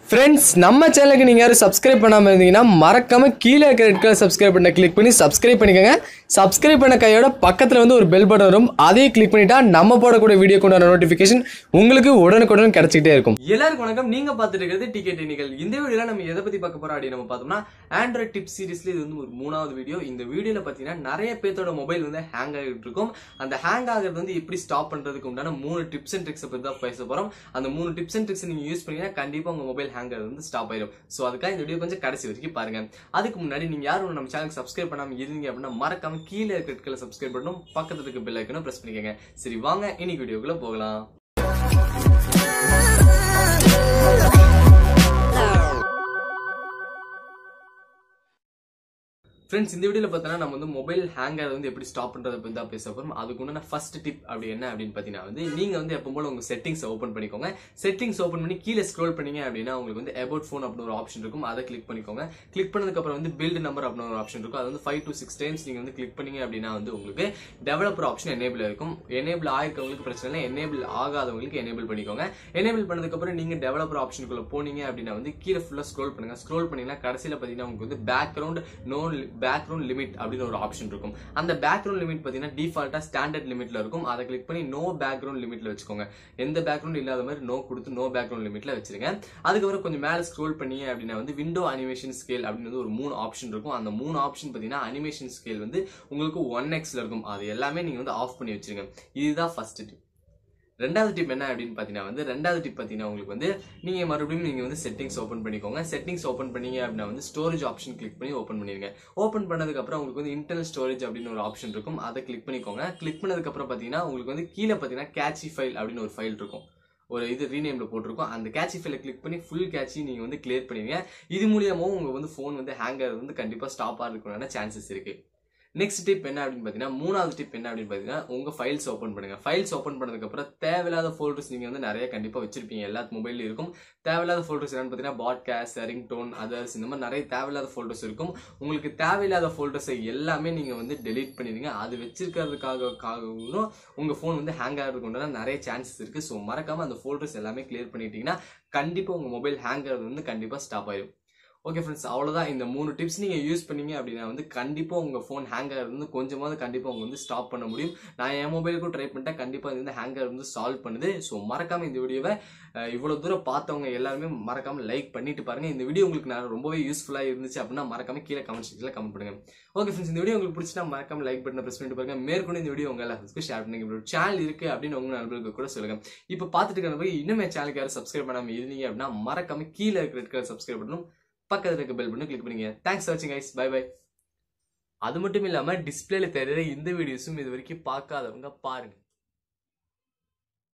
friends நம்ம சேனலுக்கு நீங்கள் யாரும் சப்ஸ்கிரைப் பண்ணாமல் இருந்தீங்கன்னா மறக்காம கீழே இருக்கிற ரெட் கலர் சப்ஸ்கிரைப் பண்ண கிளிக் பண்ணி சப்ஸ்கிரைப் பண்ணிக்கோங்க சப்ஸ்கிரைப் பண்ண கையோட பக்கத்தில் வந்து ஒரு பெல் பட்டன் வரும் அதையும் கிளிக் பண்ணிட்டா நம்ம போடக்கூடிய வீடியோ கொண்டாட நோட்டிஃபிகேஷன் உங்களுக்கு உடனுக்குடன் கிடைச்சிக்கிட்டே இருக்கும் எல்லாருக்கும் வணக்கம் நீங்க பார்த்துட்டு இருக்கிறது டிக்கெட் டெக்னிக்கல் இந்த வீடியோல நம்ம எதை பத்தி பார்க்க போறோம் அப்படின்னு நம்ம பார்த்தோம்னா ஆண்ட்ராய்ட் டிப் சீரிஸ்ல இது வந்து ஒரு மூணாவது வீடியோ இந்த வீடியோல பார்த்தீங்கன்னா நிறைய பேர்த்தோட மொபைல் வந்து ஹேங் ஆகிட்டு இருக்கும் அந்த ஹேங் ஆகிறது வந்து எப்படி ஸ்டாப் பண்றதுக்கு உண்டான மூணு டிப்ஸ் அண்ட் ட்ரிக்ஸ் பத்தி தான் பேச போறோம் அந்த மூணு டிப்ஸ் அண்ட் ட்ரிக்ஸ் நீங்க யூஸ் பண்ணீங்கன்னா கண்டிப்பா உங்க மொபைல் ஹேங் ஆகிறது வந்து ஸ்டாப் ஆயிடும் ஸோ அதுக்காக இந்த வீடியோ கொஞ்சம் கடைசி வரைக்கும் பாருங்க அதுக்கு முன்னாடி நீங்க யாரும் நம்ம சேனலுக்கு சப்ஸ்கிரைப் பண்ணாம இருந்தீங்க அப்படின்னா மறக்காம கீழே இருக்கிற சப்ஸ்கிரைப் பண்ணணும் பக்கத்துல இருக்க பெல் ஐக்கனும் பிரஸ் பண்ணிக்கோங்க சரி வாங்க இன்னைக்கு வீடியோக்குள்ள போகலாம் ஃப்ரெண்ட்ஸ் இந்த வீடியோல பார்த்தோன்னா நம்ம வந்து மொபைல் ஹேங் ஆகிறது வந்து எப்படி ஸ்டாப் பண்றதை பத்தி தான் பேச போறோம் அதுக்கு உண்டான ஃபர்ஸ்ட் டிப் அப்படி என்ன அப்படின்னு பார்த்தீங்கன்னா வந்து நீங்க வந்து எப்போ போல உங்க செட்டிங்ஸ் ஓப்பன் பண்ணிக்கோங்க செட்டிங்ஸ் ஓப்பன் பண்ணி கீழே ஸ்க்ரோல் பண்ணீங்க அப்படின்னா உங்களுக்கு வந்து அபவுட் ஃபோன் அப்படின்னு ஒரு ஆப்ஷன் இருக்கும் அதை கிளிக் பண்ணிக்கோங்க கிளிக் பண்ணதுக்கு அப்புறம் வந்து பில்ட் நம்பர் அப்படின்னு ஒரு ஆப்ஷன் இருக்கும் அது வந்து ஃபைவ் டு சிக்ஸ் டைம்ஸ் நீங்க வந்து கிளிக் பண்ணீங்க அப்படின்னா வந்து உங்களுக்கு டெவலப்பர் ஆப்ஷன் எனேபிள் இருக்கும் எனேபிள் ஆயிருக்கவங்களுக்கு பிரச்சனை இல்லை எனேபிள் ஆகாதவங்களுக்கு எனேபிள் பண்ணிக்கோங்க எனேபிள் பண்ணதுக்கு அப்புறம் நீங்க டெவலப்பர் ஆப்ஷனுக்குள்ள போனீங்க அப்படின்னா வந்து கீழே ஃபுல்லா ஸ்க்ரோல் பண்ணுங்க ஸ்க்ரோல் பண்ணீங்கன்னா கடைசியில பாத்தீங்கன்னா உங்களுக்கு வந்து பேக்ரவுண்ட் நோ பேக்ரவுண்ட் லிமிட் அப்படின்னு ஒரு ஆப்ஷன் இருக்கும் அந்த பேக்ரவுண்ட் லிமிட் பாத்தீங்கன்னா டிஃபால்ட்டா ஸ்டாண்டர்ட் லிமிட்ல இருக்கும் அதை கிளிக் பண்ணி நோ பேக்ரவுண்ட் லிமிட்ல வச்சுக்கோங்க எந்த பேக்ரவுண்ட் இல்லாத மாதிரி நோ கொடுத்து நோ பேக்ரவுண்ட் லிமிட்ல வச்சிருங்க அதுக்கப்புறம் கொஞ்சம் மேல ஸ்க்ரோல் பண்ணீங்க அப்படின்னா வந்து விண்டோ அனிமேஷன் ஸ்கேல் அப்படின்னு வந்து ஒரு மூணு ஆப்ஷன் இருக்கும் அந்த மூணு ஆப்ஷன் பாத்தீங்கன்னா அனிமேஷன் ஸ்கேல் வந்து உங்களுக்கு ஒன் எக்ஸ்ல இருக்கும் அது எல்லாமே நீங்க வந்து ஆஃப் பண்ணி வச்சிருங்க இதுதான் ஃபர்ஸ்ட் டிப் ரெண்டாவது டிப் என்ன அப்படின்னு பார்த்தீங்கன்னா வந்து ரெண்டாவது டிப் பார்த்தீங்கன்னா உங்களுக்கு வந்து நீங்கள் மறுபடியும் நீங்கள் வந்து செட்டிங்ஸ் ஓப்பன் பண்ணிக்கோங்க செட்டிங்ஸ் ஓப்பன் பண்ணீங்க அப்படின்னா வந்து ஸ்டோரேஜ் ஆப்ஷன் கிளிக் பண்ணி ஓப்பன் பண்ணிடுங்க ஓப்பன் பண்ணதுக்கப்புறம் உங்களுக்கு வந்து இன்டர்னல் ஸ்டோரேஜ் அப்படின்னு ஒரு ஆப்ஷன் இருக்கும் அதை கிளிக் பண்ணிக்கோங்க கிளிக் பண்ணதுக்கப்புறம் பார்த்தீங்கன்னா உங்களுக்கு வந்து கீழே பார்த்தீங்கன்னா கேட்சி ஃபைல் அப்படின்னு ஒரு ஃபைல் இருக்கும் ஒரு இது ரீநேம்ல போட்டிருக்கோம் அந்த கேட்சி ஃபைலை கிளிக் பண்ணி ஃபுல் கேட்சி நீங்க வந்து கிளியர் பண்ணுவீங்க இது மூலியமாவும் உங்க வந்து ஃபோன் வந்து ஹேங் ஆகிறது வந்து கண்டிப்பா ஸ்டாப் ஆகிறதுக்கான சான்சஸ் இருக்கு நெக்ஸ்ட் டிப் என்ன அப்படின்னு பார்த்தீங்கன்னா மூணாவது டிப் என்ன அப்படின்னு பார்த்தீங்கன்னா உங்க ஃபைல்ஸ் ஓப்பன் பண்ணுங்க ஃபைல்ஸ் ஓப்பன் பண்ணதுக்கப்புறம் தேவையில்லாத ஃபோல்டர்ஸ் நீங்க வந்து நிறைய கண்டிப்பா வச்சிருப்பீங்க எல்லா மொபைலும் இருக்கும் தேவையில்லாத ஃபோல்டர்ஸ் என்னன்னு பார்த்தீங்கன்னா பாட்காஸ்ட் ரிங் டோன் அதர்ஸ் இந்த மாதிரி நிறைய தேவையில்லாத ஃபோல்டர்ஸ் இருக்கும் உங்களுக்கு தேவையில்லாத ஃபோல்டர்ஸை எல்லாமே நீங்க வந்து டெலீட் பண்ணிடுங்க அது வச்சிருக்கிறதுக்காகவும் உங்க ஃபோன் வந்து ஹேங் ஆகிறதுக்கு உண்டான நிறைய சான்சஸ் இருக்கு ஸோ மறக்காம அந்த ஃபோல்டர்ஸ் எல்லாமே கிளியர் பண்ணிட்டீங்கன்னா கண்டிப்பா உங்க மொபைல் ஹேங் ஆகிறது வந்து கண்டிப்பா ஸ்டாப் ஆயிடும் ஓகே ஃப்ரெண்ட்ஸ் அவ்வளோதான் இந்த மூணு டிப்ஸ் நீங்கள் யூஸ் பண்ணீங்க அப்படின்னா வந்து கண்டிப்பாக உங்கள் ஃபோன் ஹேங் ஆகிறது வந்து கொஞ்சமாவது கண்டிப்பாக உங்க வந்து ஸ்டாப் பண்ண முடியும் நான் என் மொபைலுக்கும் ட்ரை பண்ணிட்டேன் கண்டிப்பாக இது வந்து ஹேங் ஆகிறது வந்து சால்வ் பண்ணுது ஸோ மறக்காமல் இந்த வீடியோவை இவ்வளோ தூரம் பார்த்தவங்க எல்லாருமே மறக்காமல் லைக் பண்ணிட்டு பாருங்க இந்த வீடியோ உங்களுக்கு நான் ரொம்பவே யூஸ்ஃபுல்லாக இருந்துச்சு அப்படின்னா மறக்காம கீழே கமெண்ட் செக்ஷனில் கமெண்ட் பண்ணுங்க ஓகே ஃப்ரெண்ட்ஸ் இந்த வீடியோ உங்களுக்கு பிடிச்சினா மறக்காம லைக் பட்டனை ப்ரெஸ் பண்ணிட்டு பாருங்க மேற்கொண்டு இந்த வீடியோ உங்க எல்லாத்துக்கும் ஷேர் பண்ணுங்க இப்படி ஒரு சேனல் இருக்கு அப்படின்னு உங்க நண்பர்களுக்கு கூட சொல்லுங்க இப்போ பார்த்துட்டு இருக்கிற போய் இன்னும் என் சேனலுக்கு யாரும் சப்ஸ்கிரைப் பண்ணாமல் இருந்தீங்க அப்படின்னா மறக்காம கீழே இருக்கிற இருக்கிற சப்ஸ்கிரைப் பண்ணணும் பக்கத்தில் இருக்க பெல் பண்ணி கிளிக் பண்ணுங்க தேங்க்ஸ் வாட்சிங் ஐஸ் பை பை அது மட்டும் இல்லாமல் டிஸ்பிளேல தெரியுற இந்த வீடியோஸும் இது வரைக்கும் பார்க்காதவங்க பாருங்க